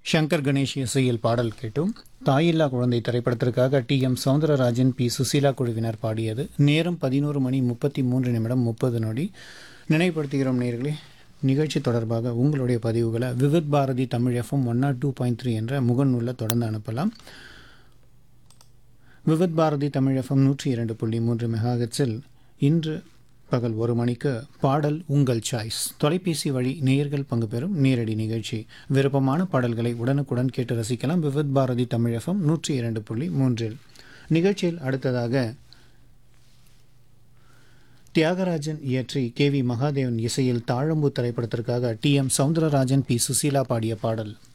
சங்கர் கணேஷ் இசையில் பாடல் கேட்டும் தாயில்லா குழந்தை திரைப்படத்திற்காக T M Soundararajan P Susheela குழுவினர் பாடியது நேரம் பதினோரு மணி முப்பத்தி மூன்று நிமிடம் முப்பது நொடி நினைவுபடுத்துகிறோம் நேர்களே நிகழ்ச்சி தொடர்பாக உங்களுடைய பதிவுகளை Vividh Bharati Tamil FM one nought two point three என்ற முகநூலில் தொடர்ந்து அனுப்பலாம் விவித் பாரதி தமிழ் எஃப்எம் நூற்றி இரண்டு புள்ளி மூன்று மெகாஹெட்ஸில் இன்று பகல் ஒரு மணிக்கு பாடல் உங்கள் சாய்ஸ் தொலைபேசி வழி நேயர்கள் பங்கு பெறும் நேரடி நிகழ்ச்சி விருப்பமான பாடல்களை உடனுக்குடன் கேட்டு ரசிக்கலாம் விவித் பாரதி தமிழ் எஃப்எம் நூற்றி இரண்டு புள்ளி மூன்றில் நிகழ்ச்சியில் அடுத்ததாக தியாகராஜன் இயற்றி கே வி மகாதேவன் இசையில் தாழம்பூ திரைப்படத்திற்காக T M Soundararajan P Susheela பாடிய பாடல்